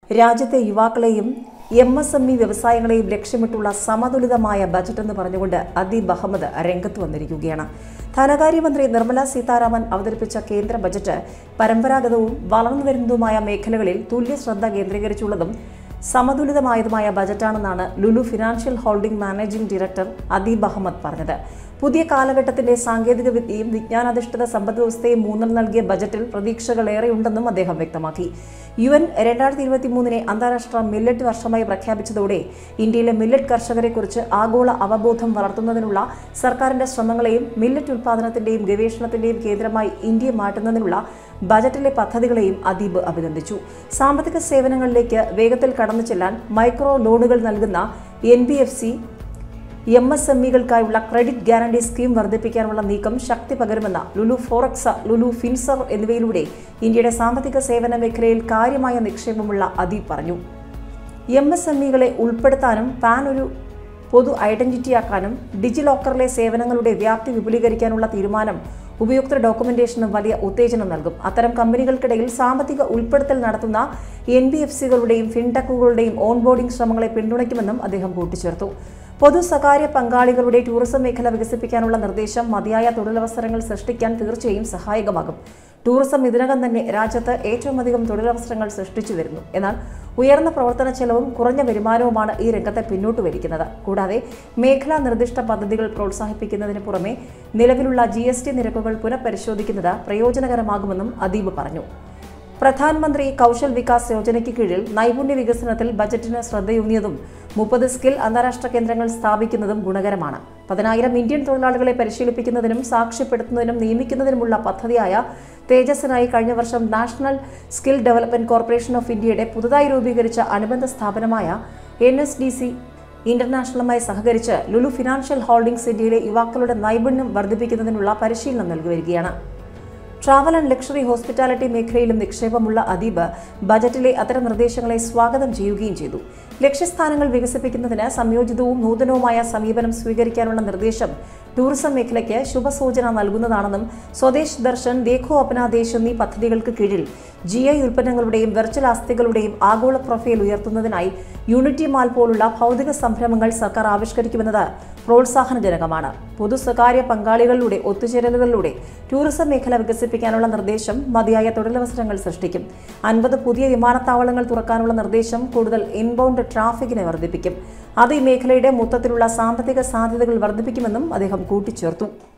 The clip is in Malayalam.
രാജ്യത്തെ യുവാക്കളെയും എം എസ് എം ഇ വ്യവസായങ്ങളെയും ലക്ഷ്യമിട്ടുള്ള സമതുലിതമായ ബജറ്റ് എന്ന് പറഞ്ഞുകൊണ്ട് അദീബ് അഹമ്മദ് രംഗത്ത് വന്നിരിക്കുകയാണ് ധനകാര്യമന്ത്രി നിർമ്മല സീതാരാമൻ അവതരിപ്പിച്ച കേന്ദ്ര ബജറ്റ് പരമ്പരാഗതവും വളർന്നു വരുന്നതുമായ മേഖലകളിൽ തുല്യ ശ്രദ്ധ കേന്ദ്രീകരിച്ചുള്ളതും സമതുലിതമായതുമായ ബജറ്റാണെന്നാണ് Lulu financial holding managing director Adeeb Ahmed പറഞ്ഞത് പുതിയ കാലഘട്ടത്തിന്റെ സാങ്കേതിക വിദ്യയും വിജ്ഞാനാധിഷ്ഠിത സമ്പദ് വ്യവസ്ഥയും ഊന്നൽ നൽകിയ ബജറ്റിൽ പ്രതീക്ഷകളേറെയുണ്ടെന്നും അദ്ദേഹം വ്യക്തമാക്കി യു എൻ രണ്ടായിരത്തി ഇരുപത്തി മൂന്നിനെ അന്താരാഷ്ട്ര മില്ലറ്റ് വർഷമായി പ്രഖ്യാപിച്ചതോടെ ഇന്ത്യയിലെ മില്ലറ്റ് കർഷകരെക്കുറിച്ച് ആഗോള അവബോധം വളർത്തുന്നതിനുള്ള സർക്കാരിന്റെ ശ്രമങ്ങളെയും മില്ലറ്റ് ഉൽപ്പാദനത്തിന്റെയും ഗവേഷണത്തിന്റെയും കേന്ദ്രമായി ഇന്ത്യയെ മാറ്റുന്നതിനുള്ള ബജറ്റിലെ പദ്ധതികളെയും അദീബ് അഭിനന്ദിച്ചു സാമ്പത്തിക സേവനങ്ങളിലേക്ക് വേഗത്തിൽ കടന്നു ചെല്ലാൻ മൈക്രോ ലോണുകൾ നൽകുന്ന N B F C M S M ഇകൾക്കായുള്ള ക്രെഡിറ്റ് ഗ്യാരണ്ടി സ്കീം വർദ്ധിപ്പിക്കാനുള്ള നീക്കം ശക്തി പകരുമെന്ന ലുലു ഫോറക്സ ലുലു ഫിൻസർ എന്നിവയിലൂടെ ഇന്ത്യയുടെ സാമ്പത്തിക സേവന മേഖലയിൽ കാര്യമായ നിക്ഷേപമുള്ള അദീബ് പറഞ്ഞു എം എസ് എം ഇകളെ ഉൾപ്പെടുത്താനും പാൻ ഒരു പൊതു ഐഡന്റിറ്റിയാക്കാനും ഡിജി ലോക്കറിലെ സേവനങ്ങളുടെ വ്യാപ്തി വിപുലീകരിക്കാനുള്ള തീരുമാനം ഉപയോക്തൃ ഡോക്യുമെന്റേഷന് വലിയ ഉത്തേജനം നൽകും അത്തരം കമ്പനികൾക്കിടയിൽ സാമ്പത്തിക ഉൾപ്പെടുത്തൽ നടത്തുന്ന എൻ ബി എഫ് സികളുടെയും ഫിൻടെക്കുകളുടെയും ഓൺബോർഡിംഗ് ശ്രമങ്ങളെ പിന്തുണയ്ക്കുമെന്നും അദ്ദേഹം കൂട്ടിച്ചേർത്തു പൊതു സ്വകാര്യ പങ്കാളികളുടെ ടൂറിസം മേഖല വികസിപ്പിക്കാനുള്ള നിർദ്ദേശം മതിയായ തൊഴിലവസരങ്ങൾ സൃഷ്ടിക്കാൻ തീർച്ചയായും സഹായകമാകും ടൂറിസം ഇതിനകം തന്നെ രാജ്യത്ത് ഏറ്റവും അധികം തൊഴിലവസരങ്ങൾ സൃഷ്ടിച്ചു വരുന്നു എന്നാൽ ഉയർന്ന പ്രവർത്തന ചെലവും കുറഞ്ഞ വരുമാനവുമാണ് ഈ രംഗത്തെ പിന്നോട്ട് വലിക്കുന്നത് കൂടാതെ മേഖലാ നിർദ്ദിഷ്ട പദ്ധതികൾ പ്രോത്സാഹിപ്പിക്കുന്നതിന് പുറമെ നിലവിലുള്ള ജി നിരക്കുകൾ പുനഃപരിശോധിക്കുന്നത് പ്രയോജനകരമാകുമെന്നും അദീബ് പറഞ്ഞു പ്രധാനമന്ത്രി കൗശൽ വികാസ് യോജനയ്ക്ക് കീഴിൽ നൈപുണ്യ വികസനത്തിൽ ബജറ്റിന് ശ്രദ്ധയൂന്നിയതും മുപ്പത് സ്കിൽ അന്താരാഷ്ട്ര കേന്ദ്രങ്ങൾ സ്ഥാപിക്കുന്നതും ഗുണകരമാണ് പതിനായിരം ഇന്ത്യൻ തൊഴിലാളികളെ പരിശീലിപ്പിക്കുന്നതിനും സാക്ഷ്യപ്പെടുത്തുന്നതിനും നിയമിക്കുന്നതിനുമുള്ള പദ്ധതിയായ തേജസ്സിനായി കഴിഞ്ഞ വർഷം national skill development corporation of ഇന്ത്യയുടെ പുതുതായി രൂപീകരിച്ച അനുബന്ധ സ്ഥാപനമായ എൻ എസ് ഡി സി ഇന്റർനാഷണലുമായി സഹകരിച്ച് ലുലു ഫിനാൻഷ്യൽ ഹോൾഡിംഗ്സ് ഇന്ത്യയിലെ യുവാക്കളുടെ നൈപുണ്യം വർദ്ധിപ്പിക്കുന്നതിനുള്ള പരിശീലനം നൽകി വരികയാണ് ട്രാവൽ ആൻഡ് ലക്ഷറി ഹോസ്പിറ്റാലിറ്റി മേഖലയിലും നിക്ഷേപമുള്ള അദീബ് ബജറ്റിലെ അത്തരം നിർദ്ദേശങ്ങളെ സ്വാഗതം ചെയ്യുകയും ചെയ്തു ലക്ഷ്യസ്ഥാനങ്ങൾ വികസിപ്പിക്കുന്നതിന് സംയോജിതവും നൂതനവുമായ സമീപനം സ്വീകരിക്കാനുള്ള നിർദ്ദേശം ടൂറിസം മേഖലയ്ക്ക് ശുഭസൂചന നൽകുന്നതാണെന്നും സ്വദേശ് ദർശൻ ദേഖോ അപ്ന ദേശ് എന്നീ പദ്ധതികൾക്ക് കീഴിൽ ജി ഐ ഉൽപ്പന്നങ്ങളുടെയും വെർച്വൽ ആസ്തികളുടെയും ആഗോള പ്രൊഫൈൽ ഉയർത്തുന്നതിനായി യൂണിറ്റി മാൾ പോലുള്ള ഭൗതിക സംരംഭങ്ങൾ സർക്കാർ ആവിഷ്കരിക്കുമെന്നത് പ്രോത്സാഹനജനകമാണ് പൊതു സ്വകാര്യ പങ്കാളികളിലൂടെ ഒത്തുചേരലുകളിലൂടെ ടൂറിസം മേഖല വികസിപ്പിക്കാനുള്ള നിർദ്ദേശം മതിയായ തൊഴിലവസരങ്ങൾ സൃഷ്ടിക്കും അൻപത് പുതിയ വിമാനത്താവളങ്ങൾ തുറക്കാനുള്ള നിർദ്ദേശം കൂടുതൽ ഇൻബൗണ്ട് ട്രാഫിക്കിനെ വർദ്ധിപ്പിക്കും അത് ഈ മേഖലയുടെ മൊത്തത്തിലുള്ള സാമ്പത്തിക സാധ്യതകൾ വർദ്ധിപ്പിക്കുമെന്നും അദ്ദേഹം കൂട്ടിച്ചേർത്തു